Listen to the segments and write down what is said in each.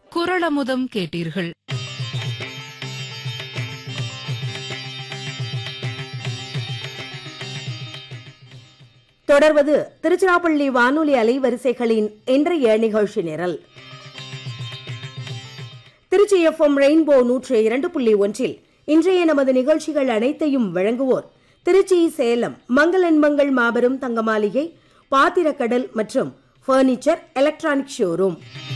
குரளமுதம் கேட்டீர்கள் தொடர்வது திருச்சிராப்பள்ளி வானொலி அலைவரிசைகளின் இன்றைய நிகழ்ச்சி நிரல் திருச்சி எஃப்எம் ரெயின்போ நூற்று இரண்டு புள்ளி ஒன்றில் இன்றைய நமது நிகழ்ச்சிகள் அனைத்தையும் வழங்குவோர் திருச்சி சேலம் மங்களன் மங்கள் மாபெரும் தங்க மாளிகை பாத்திரக்கடல் மற்றும் பர்னிச்சர் எலக்ட்ரானிக் ஷோரூம்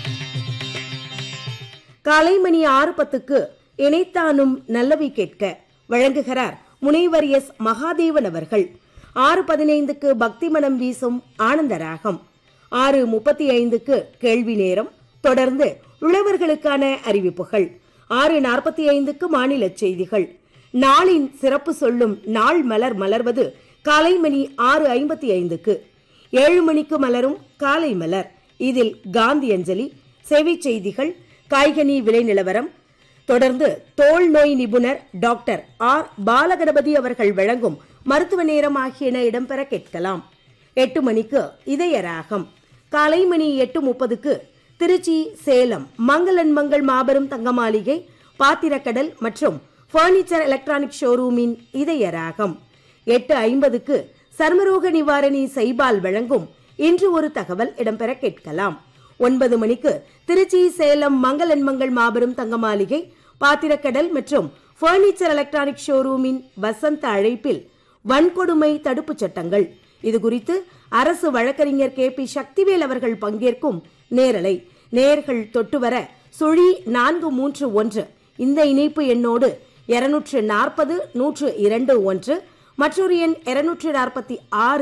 காலை மணி ஆறு பத்துக்கு இணைத்தானும் நல்லவை கேட்க வழங்குகிறார் முனைவர் எஸ் மகாதேவன் அவர்கள் ஆறு பதினைந்துக்கு பக்தி மனம் வீசும் ஆனந்த ராகம் ஆறு முப்பத்தி ஐந்துக்கு கேள்வி நேரம் தொடர்ந்து உழவர்களுக்கான அறிவிப்புகள் ஆறு நாற்பத்தி ஐந்துக்கு மாநில செய்திகள் நாளின் சிறப்பு சொல்லும் நாள் மலர் மலர்வது காலை மணி ஆறு ஐம்பத்தி ஐந்துக்கு ஏழு மணிக்கு மலரும் காலை மலர் இதில் காந்தி அஞ்சலி சேவை செய்திகள் காய்கனி விலை நிலவரம் தொடர்ந்து தோல் நோய் நிபுணர் டாக்டர் ஆர் பாலகணபதி அவர்கள் வழங்கும் மருத்துவ நேரம் ஆகியன இடம்பெற கேட்கலாம் எட்டு மணிக்கு இதய ராகம் காலை மணி எட்டு முப்பதுக்கு திருச்சி சேலம் மங்களன் மங்கள் மாபெரும் தங்க மாளிகை பாத்திரக்கடல் மற்றும் பர்னிச்சர் எலக்ட்ரானிக் ஷோரூமின் இதய ராகம் எட்டு ஐம்பதுக்கு சர்மரோக நிவாரணி சைபால் வழங்கும் இன்று ஒரு தகவல் இடம்பெற கேட்கலாம் ஒன்பது மணிக்கு திருச்சி சேலம் மங்களன் மங்கள் மாபெரும் தங்க மாளிகை பாத்திரக்கடல் மற்றும் பர்னிச்சர் எலக்ட்ரானிக் ஷோரூமின் வசந்த அழைப்பில் வன்கொடுமை தடுப்புச் சட்டங்கள் இது குறித்து அரசு வழக்கறிஞர் கே பி சக்திவேல் அவர்கள் பங்கேற்கும் நேரலை நேர்கள் தொட்டு வர சுழி நான்கு மூன்று ஒன்று இந்த இணைப்பு எண்ணோடு இருநூற்று நாற்பது நூற்று இரண்டு ஒன்று மற்றொரு எண் இருநூற்று நாற்பத்தி ஆறு